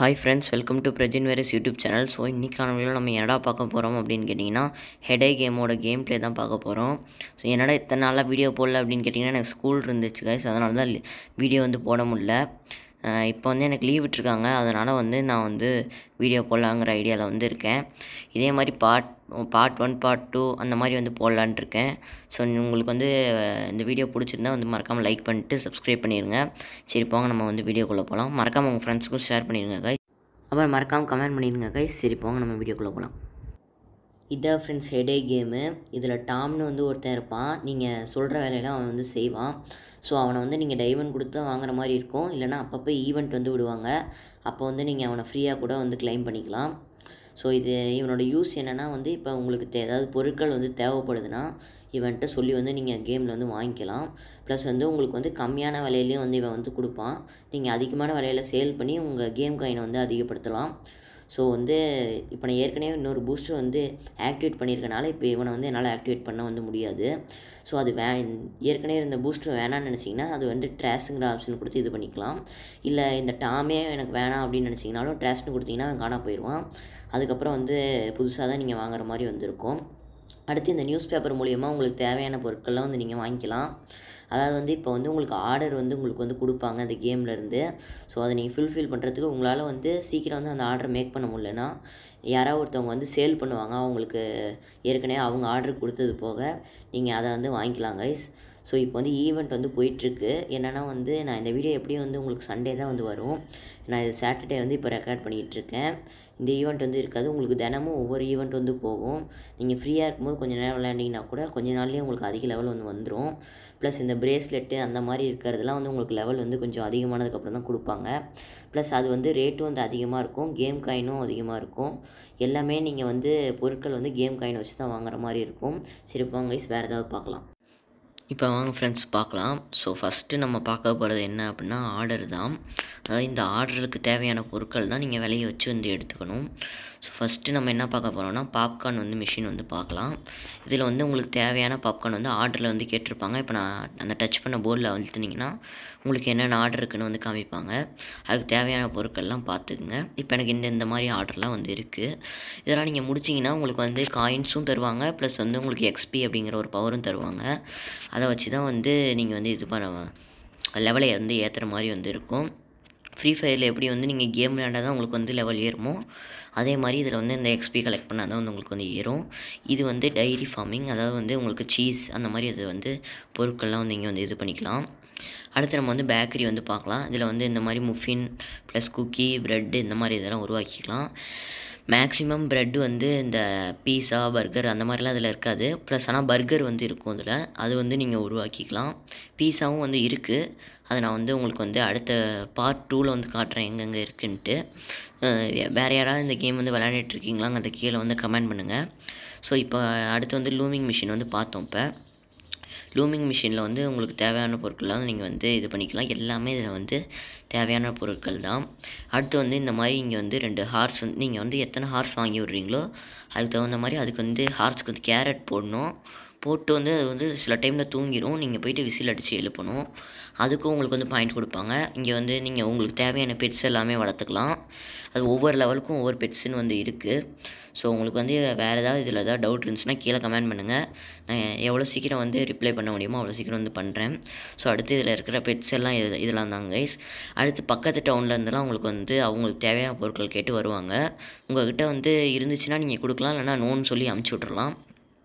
hi friends welcome to Prajin வேரஸ் YouTube channel so இன்றைக்கான வீடியோவில் நம்ம என்னடா பார்க்க போகிறோம் அப்படின்னு கேட்டிங்கன்னா ஹெடே கேமோட கேம் ப்ளே தான் பார்க்க போகிறோம் ஸோ என்னடா இத்தனை நாளாக வீடியோ போடல அப்படின்னு கேட்டிங்கன்னா எனக்கு ஸ்கூல் இருந்துச்சு கைஸ் அதனால தான் வீடியோ வந்து போட முடியல அஹ் இப்போ வந்து எனக்கு லீவ் விட்டுருக்காங்க அதனால் வந்து நான் வந்து வீடியோ போடலாங்கிற ஐடியாவில் வந்து இருக்கேன் இதே மாதிரி part part one part two அந்த மாதிரி வந்து போடலான்ட்டு இருக்கேன் ஸோ உங்களுக்கு வந்து அஹ், இந்த வீடியோ பிடிச்சிருந்தா வந்து மறக்காமல் லைக் பண்ணிட்டு சப்ஸ்கிரைப் பண்ணிடுங்க சரி போங்க நம்ம வந்து வீடியோக்குள்ளே போகலாம் மறக்காமல் உங்கள் ஃப்ரெண்ட்ஸுக்கும் ஷேர் பண்ணிடுங்க guys அப்புறம் மறக்காமல் கமெண்ட் பண்ணிடுங்க கைஸ் சரி போங்க நம்ம வீடியோக்குள்ளே போகலாம் இதான் ஃப்ரெண்ட்ஸ் ஹெடே கேமு இதில் டாம்னு வந்து ஒருத்தன் இருப்பான் நீங்கள் சொல்கிற வேலையெல்லாம் அவன் வந்து செய்வான் ஸோ அவனை வந்து நீங்கள் டைமண்ட் கொடுத்து தான் வாங்குற மாதிரி இருக்கும் இல்லைனா அப்பப்போ ஈவெண்ட் வந்து விடுவாங்க அப்போ வந்து நீங்கள் அவனை ஃப்ரீயாக கூட வந்து க்ளைம் பண்ணிக்கலாம் ஸோ இது இவனோட யூஸ் என்னென்னா வந்து இப்போ உங்களுக்கு தே ஏதாவது பொருட்கள் வந்து தேவைப்படுதுன்னா இவன்கிட்ட சொல்லி வந்து நீங்கள் கேமில் வந்து வாங்கிக்கலாம் ப்ளஸ் வந்து உங்களுக்கு வந்து கம்மியான விலையிலையும் வந்து இவன் வந்து கொடுப்பான் நீங்கள் அதிகமான விலையில் சேல் பண்ணி உங்கள் கேம் காயினை வந்து அதிகப்படுத்தலாம் ஸோ வந்து இப்போ நான் ஏற்கனவே இன்னொரு பூஸ்டர் வந்து ஆக்டிவேட் பண்ணியிருக்கனால இப்போ இவனை வந்து என்னால் ஆக்டிவேட் பண்ண வந்து முடியாது ஸோ அது வே ஏற்கனவே இருந்த பூஸ்டர் வேணாம்னு நினச்சிங்கன்னா அது வந்து ட்ராஸுங்கிற ஆப்ஷன் கொடுத்து இது பண்ணிக்கலாம் இல்லை இந்த டாமே எனக்கு வேணாம் அப்படின்னு நினச்சிங்கனாலும் ட்ராஷ்னு கொடுத்தீங்கன்னா அவன் காணா போயிடுவான் அதுக்கப்புறம் வந்து புதுசாக தான் நீங்கள் வாங்குற மாதிரி வந்திருக்கும் அடுத்து இந்த நியூஸ் பேப்பர் மூலியமாக உங்களுக்கு தேவையான பொருட்கள்லாம் வந்து நீங்கள் வாங்கிக்கலாம் அதாவது வந்து இப்போ வந்து உங்களுக்கு ஆர்டர் வந்து உங்களுக்கு வந்து கொடுப்பாங்க அந்த கேம்லேருந்து ஸோ அதை நீங்கள் ஃபுல்ஃபில் பண்ணுறதுக்கு உங்களால் வந்து சீக்கிரம் வந்து அந்த ஆர்டரை மேக் பண்ண முடியலன்னா யாராவது ஒருத்தவங்க வந்து சேல் பண்ணுவாங்க அவங்களுக்கு ஏற்கனவே அவங்க ஆர்டர் கொடுத்தது போக நீங்கள் அதை வந்து வாங்கிக்கலாம் கைஸ் ஸோ இப்போ வந்து ஈவெண்ட் வந்து போயிட்டுருக்கு என்னென்னா வந்து நான் இந்த வீடியோ எப்படியும் வந்து உங்களுக்கு சண்டே தான் வந்து வரும் நான் இது சாட்டர்டே வந்து இப்போ ரெக்கார்ட் பண்ணிகிட்டு இருக்கேன் இந்த ஈவெண்ட் வந்து இருக்காது உங்களுக்கு தினமும் ஒவ்வொரு ஈவெண்ட் வந்து போகும் நீங்கள் ஃப்ரீயாக இருக்கும்போது கொஞ்சம் நேரம் விளையாண்டிங்கன்னா கூட கொஞ்ச நாள்லேயே உங்களுக்கு அதிக லெவல் வந்து வந்துடும் ப்ளஸ் இந்த பிரேஸ்லெட்டு அந்த மாதிரி இருக்கிறதுலாம் வந்து உங்களுக்கு லெவல் வந்து கொஞ்சம் அதிகமானதுக்கப்புறம் தான் கொடுப்பாங்க ப்ளஸ் அது வந்து ரேட்டும் வந்து அதிகமாக இருக்கும் கேம் காயினும் அதிகமாக இருக்கும் எல்லாமே நீங்கள் வந்து பொருட்கள் வந்து கேம் காயின் வச்சு தான் வாங்குற மாதிரி இருக்கும் சரி போங்க guys, வேறு ஏதாவது பார்க்கலாம் இப்போ வாங்க ஃப்ரெண்ட்ஸ் பார்க்கலாம் ஸோ ஃபஸ்ட்டு நம்ம பார்க்க போகிறது என்ன அப்படின்னா ஆர்டர் தான் அதாவது இந்த ஆர்டருக்கு தேவையான பொருட்கள் தான் நீங்கள் விலையை வச்சு வந்து எடுத்துக்கணும் ஸோ ஃபஸ்ட்டு நம்ம என்ன பார்க்க போகிறோம்னா பாப்கார்ன் வந்து மிஷின் வந்து பார்க்கலாம் இதில் வந்து உங்களுக்கு தேவையான பாப்கார்ன் வந்து ஆர்டரில் வந்து கேட்டிருப்பாங்க இப்போ நான் அந்த டச் பண்ண போர்டில் அழுத்துனீங்கன்னா உங்களுக்கு என்னென்ன ஆர்டர் இருக்குன்னு வந்து காமிப்பாங்க அதுக்கு தேவையான பொருட்கள்லாம் பார்த்துக்குங்க இப்போ எனக்கு இந்த இந்த மாதிரி ஆர்டர்லாம் வந்து இருக்குது இதெல்லாம் நீங்கள் முடிச்சிங்கன்னா உங்களுக்கு வந்து காயின்ஸும் தருவாங்க ப்ளஸ் வந்து உங்களுக்கு எக்ஸ்பி அப்படிங்கிற ஒரு பவரும் தருவாங்க அதை வச்சு தான் வந்து நீங்கள் வந்து இது பண்ண லெவலை வந்து ஏற்றுற மாதிரி வந்து இருக்கும் ஃப்ரீ ஃபயரில் எப்படி வந்து நீங்கள் கேம் விளையாண்டா தான் உங்களுக்கு வந்து லெவல் ஏறுமோ அதே மாதிரி இதில் வந்து இந்த எக்ஸ்பி கலெக்ட் பண்ணால் தான் வந்து உங்களுக்கு வந்து ஏறும் இது வந்து டைரி ஃபார்மிங் அதாவது வந்து உங்களுக்கு சீஸ் அந்த மாதிரி அது வந்து பொருட்கள்லாம் வந்து இங்கே வந்து இது பண்ணிக்கலாம் அடுத்து நம்ம வந்து பேக்கரி வந்து பார்க்கலாம் இதில் வந்து இந்த மாதிரி முஃபின் ப்ளஸ் குக்கி ப்ரெட்டு இந்த மாதிரி இதெல்லாம் உருவாக்கிக்கலாம் மேக்ஸிமம் ப்ரெட் வந்து இந்த பீஸா பர்கர் அந்த மாதிரிலாம் அதில் இருக்காது ப்ளஸ் ஆனால் பர்கர் வந்து இருக்கும் அதில் அது வந்து நீங்கள் உருவாக்கிக்கலாம் பீஸாவும் வந்து இருக்குது அதை நான் வந்து உங்களுக்கு வந்து அடுத்த பார்ட் டூவில் வந்து காட்டுறேன் எங்கெங்கே இருக்குன்ட்டு அஹ் வேறு யாராவது இந்த கேம் வந்து விளையாண்டுட்டு இருக்கீங்களாங்கிறத கீழே வந்து கமெண்ட் பண்ணுங்கள் ஸோ இப்போ அடுத்து வந்து லூமிங் மிஷின் வந்து பார்த்தோம் இப்போ லூமிங் மிஷினில் வந்து உங்களுக்கு தேவையான பொருட்கள்லாம் நீங்கள் வந்து இது பண்ணிக்கலாம் எல்லாமே இதில் வந்து தேவையான பொருட்கள் தான் அடுத்து வந்து இந்த மாதிரி இங்கே வந்து ரெண்டு ஹார்ஸ் வந்து நீங்கள் வந்து எத்தனை ஹார்ஸ் வாங்கி விட்றீங்களோ அதுக்கு தகுந்த மாதிரி அதுக்கு வந்து ஹார்ஸ்க்கு வந்து கேரட் போடணும் போட்டு வந்து அது வந்து சில டைமில் தூங்கிடும் நீங்கள் போயிட்டு விசில் அடித்து எழுப்பணும் அதுக்கும் உங்களுக்கு வந்து பாயிண்ட் கொடுப்பாங்க இங்கே வந்து நீங்கள் உங்களுக்கு தேவையான பெட்ஸ் எல்லாமே வளர்த்துக்கலாம் அது ஒவ்வொரு லெவலுக்கும் ஒவ்வொரு பெட்ஸுன்னு வந்து இருக்குது ஸோ உங்களுக்கு வந்து வேறு ஏதாவது இதில் ஏதாவது டவுட் இருந்துச்சுன்னா கீழே கமெண்ட் பண்ணுங்கள் நான் எவ்வளோ சீக்கிரம் வந்து ரிப்ளை பண்ண முடியுமோ அவ்வளோ சீக்கிரம் வந்து பண்ணுறேன் ஸோ அடுத்து இதில் இருக்கிற பெட்ஸ் எல்லாம் இது இதெல்லாம் தாங்க கைஸ் அடுத்து பக்கத்து டவுனில் இருந்தெல்லாம் உங்களுக்கு வந்து அவங்களுக்கு தேவையான பொருட்கள் கேட்டு வருவாங்க உங்கள்கிட்ட வந்து இருந்துச்சுன்னா நீங்கள் கொடுக்கலாம் இல்லைனா நோன்னு சொல்லி அமுச்சு விட்றலாம்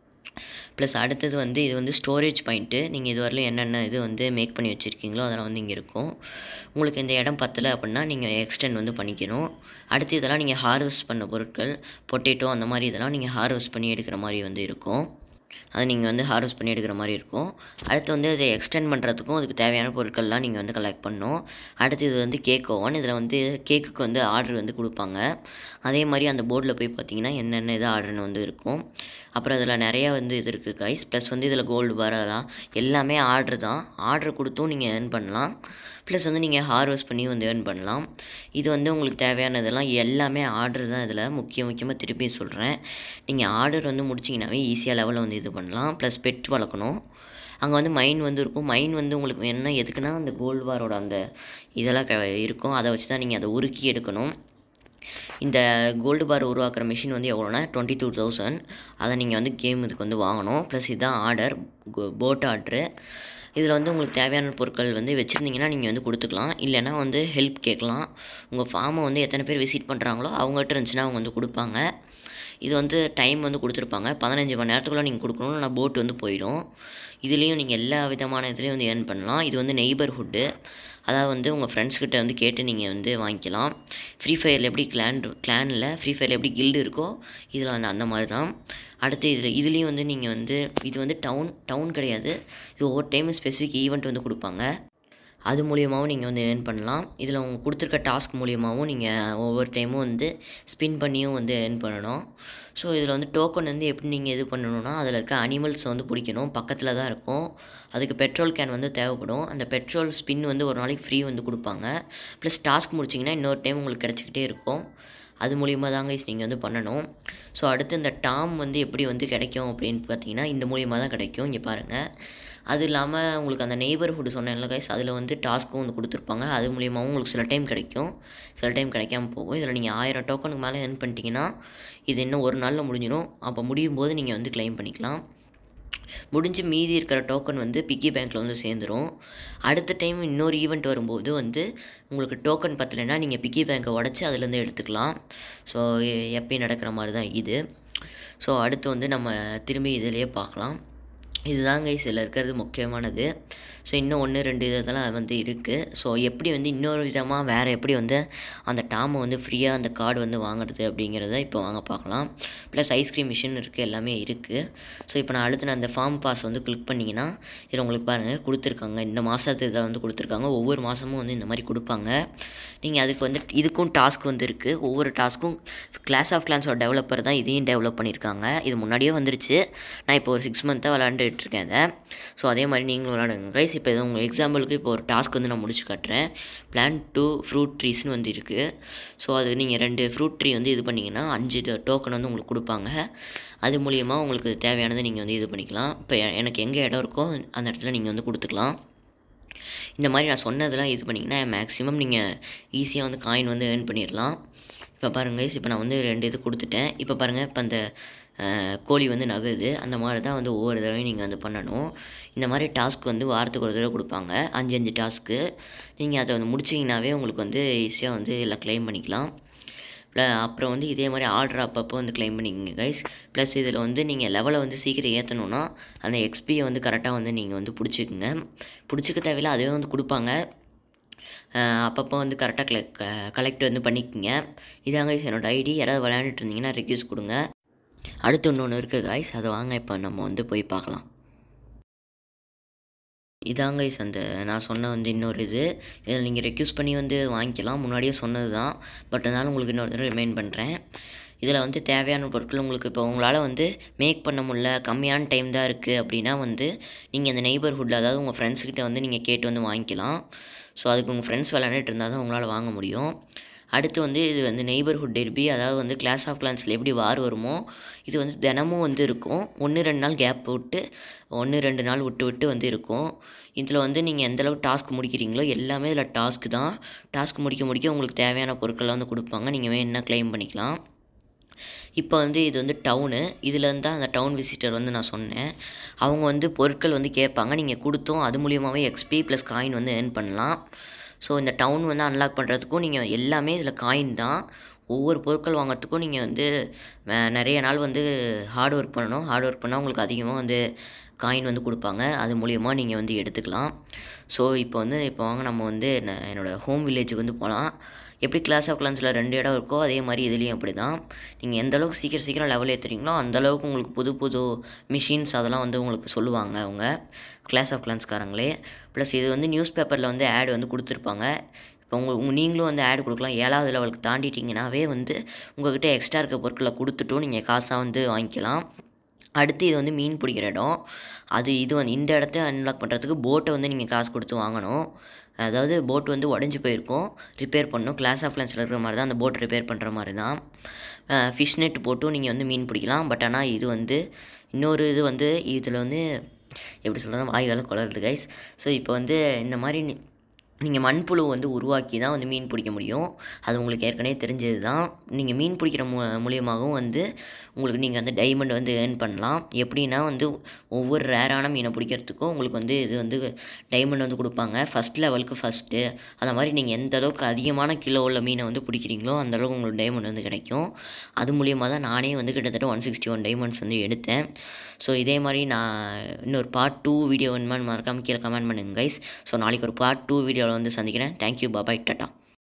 ப்ளஸ் அடுத்தது வந்து இது வந்து ஸ்டோரேஜ் பாயிண்ட்டு நீங்கள் இது வரலையும் என்னென்ன இது வந்து மேக் பண்ணி வச்சுருக்கீங்களோ அதெல்லாம் வந்து இங்கே இருக்கும் உங்களுக்கு இந்த இடம் பத்தலை அப்படின்னா நீங்கள் எக்ஸ்டெண்ட் வந்து பண்ணிக்கணும் அடுத்து இதெல்லாம் நீங்கள் ஹார்வெஸ்ட் பண்ண பொருட்கள் பொட்டேட்டோ அந்த மாதிரி இதெல்லாம் நீங்கள் ஹார்வெஸ்ட் பண்ணி எடுக்கிற மாதிரி வந்து இருக்கும் அது நீங்கள் வந்து ஹார்வெஸ்ட் பண்ணி எடுக்கிற மாதிரி இருக்கும் அடுத்து வந்து அதை எக்ஸ்டெண்ட் பண்ணுறதுக்கும் அதுக்கு தேவையான பொருட்கள்லாம் நீங்கள் வந்து கலெக்ட் பண்ணணும் அடுத்து இது வந்து கேக் ஓவன் இதில் வந்து கேக்குக்கு வந்து ஆர்டர் வந்து கொடுப்பாங்க அதே மாதிரி அந்த போர்டில் போய் பார்த்தீங்கன்னா என்னென்ன இது ஆர்டர்னு வந்து இருக்கும் அப்புறம் அதில் நிறையா வந்து இது இருக்குது கைஸ் ப்ளஸ் வந்து இதில் கோல்டு பார் அதெல்லாம் எல்லாமே ஆர்டர் தான் ஆர்டர் கொடுத்தும் நீங்கள் ஏர்ன் பண்ணலாம் ப்ளஸ் வந்து நீங்கள் ஹார்வெஸ்ட் பண்ணி வந்து ஏர்ன் பண்ணலாம் இது வந்து உங்களுக்கு தேவையானதெல்லாம் எல்லாமே ஆர்டர் தான் இதில் முக்கிய முக்கியமாக திருப்பி சொல்கிறேன் நீங்கள் ஆர்டர் வந்து முடிச்சிங்கனாவே ஈஸியாக லெவலில் வந்து இது பண்ணலாம் ப்ளஸ் பெட் வளர்க்கணும் அங்கே வந்து மைன் வந்து இருக்கும் மைன் வந்து உங்களுக்கு வேணும்னா எதுக்குன்னா அந்த கோல்டு பாரோட அந்த இதெல்லாம் க இருக்கும் அதை வச்சு தான் நீங்கள் அதை உருக்கி எடுக்கணும் இந்த கோல்டு பார் உருவாக்குற மிஷின் வந்து எவ்வளோனா டுவெண்ட்டி டூ தௌசண்ட் அதை நீங்கள் வந்து கேம் இதுக்கு வந்து வாங்கணும் ப்ளஸ் இதுதான் ஆர்டர் போட் ஆர்டரு இதில் வந்து உங்களுக்கு தேவையான பொருட்கள் வந்து வச்சுருந்தீங்கன்னா நீங்கள் வந்து கொடுத்துக்கலாம் இல்லைன்னா வந்து ஹெல்ப் கேட்கலாம் உங்கள் ஃபார்மை வந்து எத்தனை பேர் விசிட் பண்ணுறாங்களோ அவங்ககிட்ட இருந்துச்சுன்னா அவங்க வந்து கொடுப்பாங்க இது வந்து டைம் வந்து கொடுத்துருப்பாங்க பதினஞ்சு மணி நேரத்துக்குள்ளே நீங்கள் கொடுக்கணும் இல்லைனா போட் வந்து போயிடும் இதுலேயும் நீங்கள் எல்லா விதமான இதுலேயும் வந்து ஏர்ன் பண்ணலாம் இது வந்து நெய்பர்ஹுட்டு அதாவது வந்து உங்கள் ஃப்ரெண்ட்ஸ்கிட்ட வந்து கேட்டு நீங்கள் வந்து வாங்கிக்கலாம் ஃப்ரீ ஃபயரில் எப்படி கிளான் கிளானில் ஃப்ரீ ஃபயரில் எப்படி கில்டு இருக்கோ இதில் வந்து அந்த மாதிரி தான் அடுத்து இதில் இதுலேயும் வந்து நீங்கள் வந்து இது வந்து டவுன் டவுன் கிடையாது இது ஒவ்வொரு டைம் ஸ்பெசிஃபிக் ஈவெண்ட் வந்து கொடுப்பாங்க அது மூலியமாகவும் நீங்கள் வந்து ஏர்ன் பண்ணலாம் இதில் அவங்க கொடுத்துருக்க டாஸ்க் மூலியமாகவும் நீங்கள் ஒவ்வொரு டைமும் வந்து ஸ்பின் பண்ணியும் வந்து ஏர்ன் பண்ணணும் ஸோ இதில் வந்து டோக்கன் வந்து எப்படி நீங்கள் இது பண்ணணும்னா அதில் இருக்க அனிமல்ஸை வந்து பிடிக்கணும் பக்கத்தில் தான் இருக்கும் அதுக்கு பெட்ரோல் கேன் வந்து தேவைப்படும் அந்த பெட்ரோல் ஸ்பின் வந்து ஒரு நாளைக்கு ஃப்ரீ வந்து கொடுப்பாங்க ப்ளஸ் டாஸ்க் முடிச்சிங்கன்னா இன்னொரு டைம் உங்களுக்கு கிடச்சிக்கிட்டே இருக்கும் அது மூலியமாக தாங்க நீங்கள் வந்து பண்ணணும் ஸோ அடுத்து இந்த டாம் வந்து எப்படி வந்து கிடைக்கும் அப்படின்னு பார்த்தீங்கன்னா இந்த மூலியமாக தான் கிடைக்கும் இங்கே பாருங்கள் அது இல்லாமல் உங்களுக்கு அந்த நெய்பர்ஹுட் சொன்னேன்ல கைஸ் அதில் வந்து டாஸ்க்கும் வந்து கொடுத்துருப்பாங்க அது மூலியமாகவும் உங்களுக்கு சில டைம் கிடைக்கும் சில டைம் கிடைக்காம போகும் இதில் நீங்கள் ஆயிரம் டோக்கனுக்கு மேலே earn பண்ணிட்டீங்கன்னா இது இன்னும் ஒரு நாளில் முடிஞ்சிடும் அப்போ முடியும் போது நீங்கள் வந்து claim பண்ணிக்கலாம் முடிஞ்சு மீதி இருக்கிற டோக்கன் வந்து பிக்கி பேங்க்கில் வந்து சேர்ந்துரும் அடுத்த டைம் இன்னொரு ஈவெண்ட் வரும்போது வந்து உங்களுக்கு டோக்கன் பத்தலைன்னா நீங்கள் பிக்கி பேங்க்கை உடச்சி அதுலேருந்து எடுத்துக்கலாம் ஸோ எப்பயும் நடக்கிற மாதிரி தான் இது ஸோ அடுத்து வந்து நம்ம திரும்பி இதிலேயே பார்க்கலாம் இதுதான் கைஸ் இதில் இருக்கிறது முக்கியமானது ஸோ இன்னும் ஒன்று ரெண்டு இதெல்லாம் வந்து இருக்குது ஸோ எப்படி வந்து இன்னொரு விதமாக வேறு எப்படி வந்து அந்த டாமை வந்து ஃப்ரீயாக அந்த கார்டு வந்து வாங்குறது அப்படிங்கிறத இப்போ வாங்க பார்க்கலாம் ப்ளஸ் ஐஸ்கிரீம் மிஷின் இருக்குது எல்லாமே இருக்குது ஸோ இப்போ நான் அடுத்து நான் அந்த ஃபார்ம் பாஸ் வந்து கிளிக் பண்ணிங்கன்னா இதில் உங்களுக்கு பாருங்கள் கொடுத்துருக்காங்க இந்த மாதத்து இதை வந்து கொடுத்துருக்காங்க ஒவ்வொரு மாதமும் வந்து இந்த மாதிரி கொடுப்பாங்க நீங்கள் அதுக்கு வந்து இதுக்கும் டாஸ்க் வந்து இருக்குது ஒவ்வொரு டாஸ்க்கும் கிளாஸ் ஆஃப் கிளான்ஸோட டெவலப்பர் தான் இதையும் டெவலப் பண்ணியிருக்காங்க இது முன்னாடியே வந்துருச்சு நான் இப்போ ஒரு சிக்ஸ் மந்த்தாக விளாண்டுட்டு இருக்கேன் இதை ஸோ அதே மாதிரி நீங்களும் விளாடுங்க கைஸ் இப்போ இது உங்கள் எக்ஸாம்பிளுக்கு இப்போ ஒரு டாஸ்க் வந்து நான் முடிச்சு காட்டுறேன் பிளான் டூ ஃப்ரூட் ட்ரீஸ்னு வந்து இருக்குது ஸோ அது நீங்கள் ரெண்டு ஃப்ரூட் ட்ரீ வந்து இது பண்ணிங்கன்னா அஞ்சு டோக்கன் வந்து உங்களுக்கு கொடுப்பாங்க அது மூலியமாக உங்களுக்கு தேவையானதை நீங்கள் வந்து இது பண்ணிக்கலாம் இப்போ எ- எனக்கு எங்கே இடம் இருக்கோ அந்த இடத்துல நீங்கள் வந்து கொடுத்துக்கலாம் இந்த மாதிரி நான் சொன்னதெல்லாம் இது பண்ணிங்கன்னா மேக்ஸிமம் நீங்கள் ஈஸியாக வந்து காயின் வந்து ஏர்ன் பண்ணிடலாம் இப்போ பாருங்கள் இப்போ நான் வந்து ரெண்டு இது கொடுத்துட்டேன் இப்போ பாருங்கள் இப்போ அந்த அஹ், கோழி வந்து நகருது அந்த மாதிரி தான் வந்து ஒவ்வொரு தடவையும் நீங்கள் வந்து பண்ணணும் இந்த மாதிரி டாஸ்க் வந்து வாரத்துக்கு ஒரு தடவை கொடுப்பாங்க அஞ்சு அஞ்சு டாஸ்க்கு நீங்கள் அதை வந்து முடிச்சிங்கனாவே உங்களுக்கு வந்து ஈஸியாக வந்து எல்லாம் க்ளைம் பண்ணிக்கலாம் ப்ள- அப்புறம் வந்து இதே மாதிரி ஆர்டர் அப்பப்போ வந்து க்ளைம் பண்ணிக்கங்க கைஸ் ப்ளஸ் இதில் வந்து நீங்கள் லெவலை வந்து சீக்கிரம் ஏற்றணுன்னா அந்த எக்ஸ்பியை வந்து கரெக்டாக வந்து நீங்கள் வந்து பிடிச்சிக்குங்க பிடிச்சிக்க தேவையில்ல அதுவே வந்து கொடுப்பாங்க அஹ் அப்பப்போ வந்து கரெக்டாக கலெக்ட் கலெக்ட் வந்து பண்ணிக்கோங்க இதாங்க guys என்னோட ஐடி யாராவது விளையாண்டுட்டு இருந்தீங்கன்னா ரெக்யூஸ் கொடுங்க அடுத்து இன்னொன்று இருக்குது காய்ஸ் அதை வாங்க இப்போ நம்ம வந்து போய் பார்க்கலாம் இதாங்க guys அந்த நான் சொன்ன வந்து இன்னொரு இது இதில் நீங்கள் ரெக்யூஸ் பண்ணி வந்து வாங்கிக்கலாம் முன்னாடியே சொன்னது தான் பட் இருந்தாலும் உங்களுக்கு இன்னொரு தடவை ரிமைண்ட் பண்ணுறேன் இதில் வந்து தேவையான பொருட்கள் உங்களுக்கு இப்போ உங்களால் வந்து மேக் பண்ண முடியல கம்மியான டைம் தான் இருக்குது அப்படின்னா வந்து நீங்கள் இந்த நெய்பர்ஹுட்டில் அதாவது உங்கள் ஃப்ரெண்ட்ஸ்கிட்ட வந்து நீங்கள் கேட்டு வந்து வாங்கிக்கலாம் ஸோ அதுக்கு உங்கள் ஃப்ரெண்ட்ஸ் விளையாண்டுட்டு இருந்தால் தான் உங்களால் வாங்க முடியும் அடுத்து வந்து இது வந்து நெய்பர்ஹுட் டெர்பி அதாவது வந்து கிளாஸ் ஆஃப் கிளான்ஸில் எப்படி வார் வருமோ இது வந்து தினமும் வந்து இருக்கும் ஒன்று ரெண்டு நாள் கேப் விட்டு ஒன்று ரெண்டு நாள் விட்டு விட்டு வந்து இருக்கும் இதில் வந்து நீங்கள் எந்தளவுக்கு டாஸ்க் முடிக்கிறீங்களோ எல்லாமே இதில் டாஸ்க் தான் டாஸ்க் முடிக்க முடிக்க உங்களுக்கு தேவையான பொருட்கள்லாம் வந்து கொடுப்பாங்க நீங்கள் வேணும்னா க்ளைம் பண்ணிக்கலாம் இப்போ வந்து இது வந்து டவுனு இதுலேருந்து தான் அந்த டவுன் விசிட்டர் வந்து நான் சொன்னேன் அவங்க வந்து பொருட்கள் வந்து கேட்பாங்க நீங்கள் கொடுத்தும் அது மூலியமாகவே எக்ஸ்பி ப்ளஸ் காயின் வந்து ஏர்ன் பண்ணலாம் ஸோ இந்த டவுன் வந்து அன்லாக் பண்ணுறதுக்கும் நீங்கள் எல்லாமே இதில் காயின் தான் ஒவ்வொரு பொருட்கள் வாங்குறதுக்கும் நீங்கள் வந்து அஹ், நிறைய நாள் வந்து ஹார்ட் ஒர்க் பண்ணணும் ஹார்ட் ஒர்க் பண்ணால் உங்களுக்கு அதிகமாக வந்து காயின் வந்து கொடுப்பாங்க அது மூலியமாக நீங்கள் வந்து எடுத்துக்கலாம் ஸோ இப்போ வந்து இப்போ வாங்க நம்ம வந்து என்ன- என்னோடய ஹோம் வில்லேஜுக்கு வந்து போகலாம் எப்படி கிளாஸ் ஆஃப் கிளான்ஸில் ரெண்டு இடம் இருக்கோ அதே மாதிரி இதுலேயும் அப்படி தான் நீங்கள் எந்த அளவுக்கு சீக்கிரம் சீக்கிரம் லெவல் ஏற்றுறீங்களோ அந்த அளவுக்கு உங்களுக்கு புது புது மிஷின்ஸ் அதெல்லாம் வந்து உங்களுக்கு சொல்லுவாங்க அவங்க கிளாஸ் ஆஃப் கிளான்ஸ்காரங்களே ப்ளஸ் இது வந்து நியூஸ் பேப்பரில் வந்து ஆட் வந்து கொடுத்துருப்பாங்க இப்போ உங்கள் உங்கள் நீங்களும் வந்து ஆட் கொடுக்கலாம் ஏழாவது லெவலுக்கு தாண்டிட்டிங்கனாவே வந்து உங்கள்கிட்ட எக்ஸ்ட்ரா இருக்க பொருட்களை கொடுத்துட்டும் நீங்கள் காசாக வந்து வாங்கிக்கலாம் அடுத்து இது வந்து மீன் பிடிக்கிற இடம் அது இது வந்து இந்த இடத்த அன்லாக் பண்ணுறதுக்கு போட்டை வந்து நீங்கள் காசு கொடுத்து வாங்கணும் அதாவது போட் வந்து உடஞ்சி போயிருக்கும் ரிப்பேர் பண்ணணும் கிளாஸ் ஆஃப் கிளான்ஸில் இருக்கிற மாதிரி தான் அந்த போட் ரிப்பேர் பண்ணுற மாதிரி தான் ஃபிஷ் நெட் போட்டும் நீங்கள் வந்து மீன் பிடிக்கலாம் பட் ஆனால் இது வந்து இன்னொரு இது வந்து இதில் வந்து எப்படி சொல்கிறது வாய் வேலை குளருது கைஸ் ஸோ இப்போ வந்து இந்த மாதிரி நீங்கள் மண்புழு வந்து உருவாக்கி தான் வந்து மீன் பிடிக்க முடியும் அது உங்களுக்கு ஏற்கனவே தெரிஞ்சது தான் நீங்கள் மீன் பிடிக்கிற மு மூலியமாகவும் வந்து உங்களுக்கு நீங்கள் வந்து டைமண்ட் வந்து ஏர்ன் பண்ணலாம் எப்படின்னா வந்து ஒவ்வொரு ரேரான மீனை பிடிக்கிறதுக்கும் உங்களுக்கு வந்து இது வந்து டைமண்ட் வந்து கொடுப்பாங்க ஃபஸ்ட் லெவலுக்கு ஃபஸ்ட்டு அந்த மாதிரி நீங்கள் எந்த அளவுக்கு அதிகமான கிலோ உள்ள மீனை வந்து பிடிக்கிறீங்களோ அந்த அளவுக்கு உங்களுக்கு டைமண்ட் வந்து கிடைக்கும் அது மூலியமாக தான் நானே வந்து கிட்டத்தட்ட ஒன் சிக்ஸ்டி ஒன் டைமண்ட்ஸ் வந்து எடுத்தேன் ஸோ இதே மாதிரி நான் இன்னொரு பார்ட் டூ வீடியோ வேணுமான்னு மறக்காமல் கீழே கமெண்ட் பண்ணுங்க கைஸ் ஸோ நாளைக்கு ஒரு பார்ட் டூ வீடியோவில் வந்து சந்திக்கிறேன் தேங்க்யூ பாபாய் டாட்டா